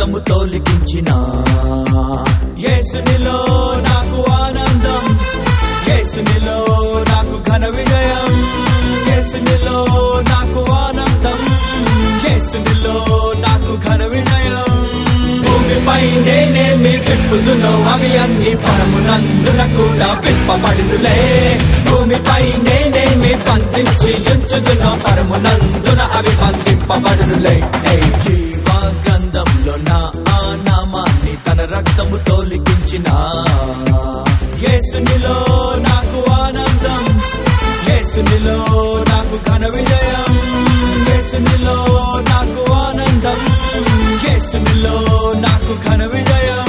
రక్తముతో లిఖించిన యేసునిలో నాకు ఆనందం యేసునిలో నాకు ఘన విజయం యేసునిలో నాకు ఆనందం యేసునిలో నాకు ఘన విజయం భూమిపై నేనేమి విప్పుదునో అవి అన్ని పరమునందున కూడా విప్పబడినులే భూమిపై నేనేమి బంధించి ఉంచుదునో పరమునందున అవి బంధింపబడునులే ఏ జీవ గ్రంథంలో నా ఆ నామాన్ని తన రక్తముతో లిఖించిన యేసునిలో నాకు ఆనందం యేసునిలో నాకు ఘన విజయం యేసునిలో నాకు ఆనందం యేసునిలో నాకు ఘన విజయం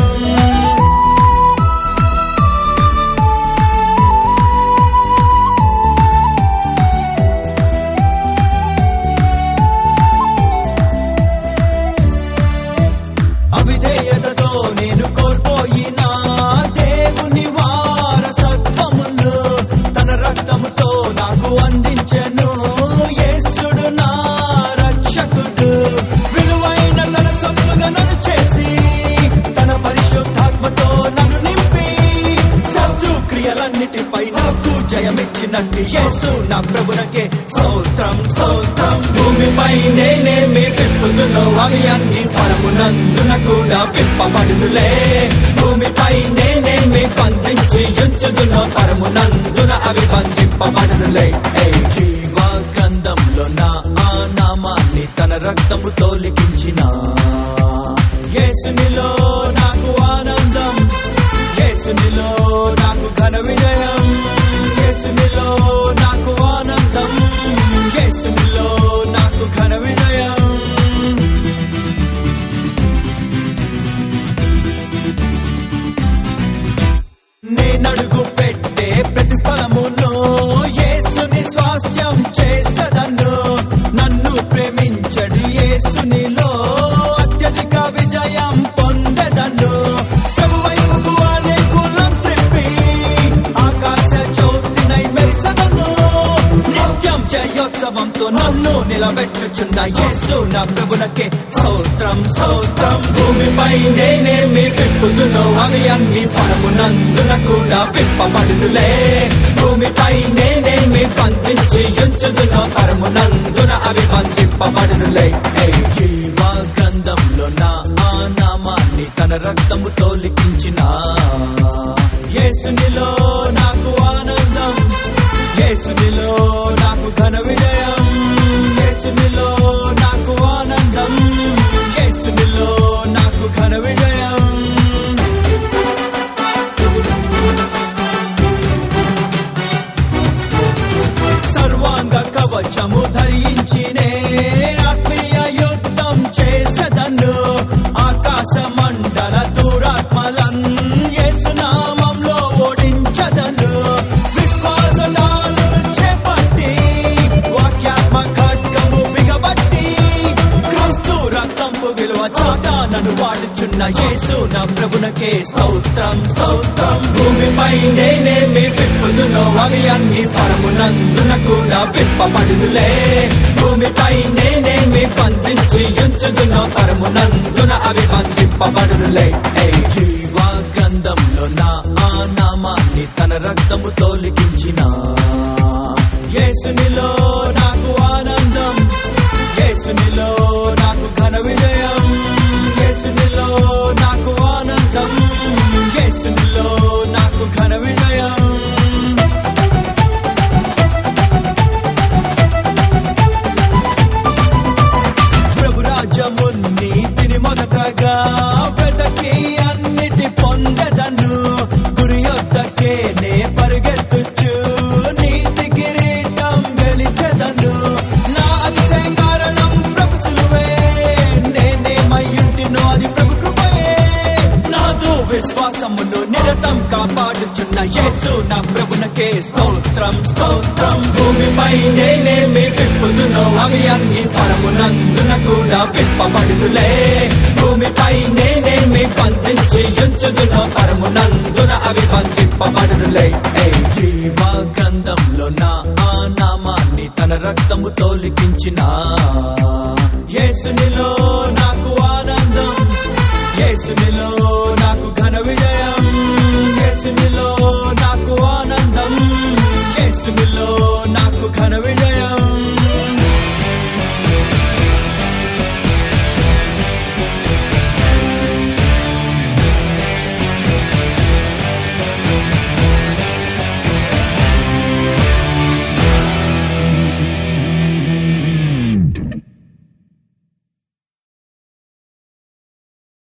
అవిధేయతతో నేను కోల్పోయిన దేవుని వారసత్వమును తన రక్తముతో నాకు అందించెను యేసుడు నా రక్షకుడు విలువైన తన సొత్తుగా నన్ను చేసి తన పరిశుద్ధాత్మతో నన్ను నింపి శత్రు క్రియలన్నిటిపై నాకు జయమిచ్చినట్టు యేసు నా ప్రభునకే స్తోత్రం స్తోత్రం భూమిపై నేనేమి విప్పుదునో అవి అన్ని పరమునందున కూడా విప్పబడునులే భూమిపై నేనేమి బంధించి ఉంచుదునో పరమునందున అవి బంధింపబడునులే ఏ జీవ గ్రంథంలో నా ఆ నామాన్ని తన రక్తముతో లిఖించిన యేసునిలో నాకు ఆనందం యేసునిలో నాకు ఘన విజయం యేసునిలో నాకు ఆనందం యేసునిలో నాకు ఘన విజయం నేనడుగు పెట్టే ప్రతి స్థలమును యేసుని స్వాస్థ్యం చేసదను నన్ను ప్రేమించడు యేసునిలో అత్యధిక విజయం పొందదను ప్రభువైపు అనేకులం త్రిప్పి ఆకాశ జ్యోతినై మెరిసదను నిత్యం జయోత్సవంతో నన్ను నిలబెట్టుచున్న యేసు నా ప్రభులకే స్తోత్రం స్తోత్రం భూమిపై నేనేమి విప్పుదునో అవి అన్ని పరమునందున కూడా విప్పబడునులే భూమిపై నేనేమి బంధించి ఉంచుదునో పరమునందున అవి బంధింపబడునులే ఏ జీవ గ్రంథంలో నా ఆ నామాన్ని తన రక్తముతో లిఖించిన యేసునిలో నాకు ఆనందం యేసునిలో నాకు ఘన విజయం యేసునిలో నాకు ఆనందం యేసునిలో నాకు ఘన విజయం సర్వాంగ కవచము ధరించినే ఆత్మీయ యుద్ధం చేసదను ఆకాశ మండల దూరాత్మలన్ యేసునామంలో ఓడించదను విశ్వాసనాలను చేపట్టి వాక్యాత్మ ఖడ్గము బిగబట్టి క్రీస్తు రక్తంపు విలువ చాటానను వాడుచున్న యేసు నా ప్రభునకే స్తోత్రం స్తోత్రం భూమిపై నేనేమి విప్పుదునో అవి అన్ని పరమునందున కూడా విప్పబడునులే భూమిపై నేనేమి బంధించి ఉంచుదునో పరమునందున అవి బంధింపబడునులే ఏ జీవ గ్రంథంలో నా ఆ నామాన్ని తన రక్తముతో లిఖించిన యేసునిలో నాకు ఆనందం యేసునిలో నాకు ఘన విజయం యేసునిలో నాకు ఆనందం యేసునిలో నాకు ఘన విజయం ప్రభు రాజ్యమున్ని తిని మొదటగా వెదకి అన్నిటి పొందదను గురి యొద్దకే నే పరిగెత్తుచు నీతి కిరీటం గెలిచెదను నా అతిశయ కారణం ప్రభు సులువే నేనేమయ్యుంటినో అది ప్రభు కృపయే నాదు విశ్వాసమును నిరతం కాపాడుచున్న యేసు నా ప్రభునకే స్తోత్రం స్తోత్రం భూమిపై నేనేమి విప్పుదునో అవి అన్ని పరమునందున కూడా విప్పబడునులే భూమిపై నేనేమి బంధించి ఉంచుదునో పరమునందున అవి బంధింపబడునులే ఏ జీవ గ్రంథంలో నా ఆ నామాన్ని తన రక్తముతో లిఖించిన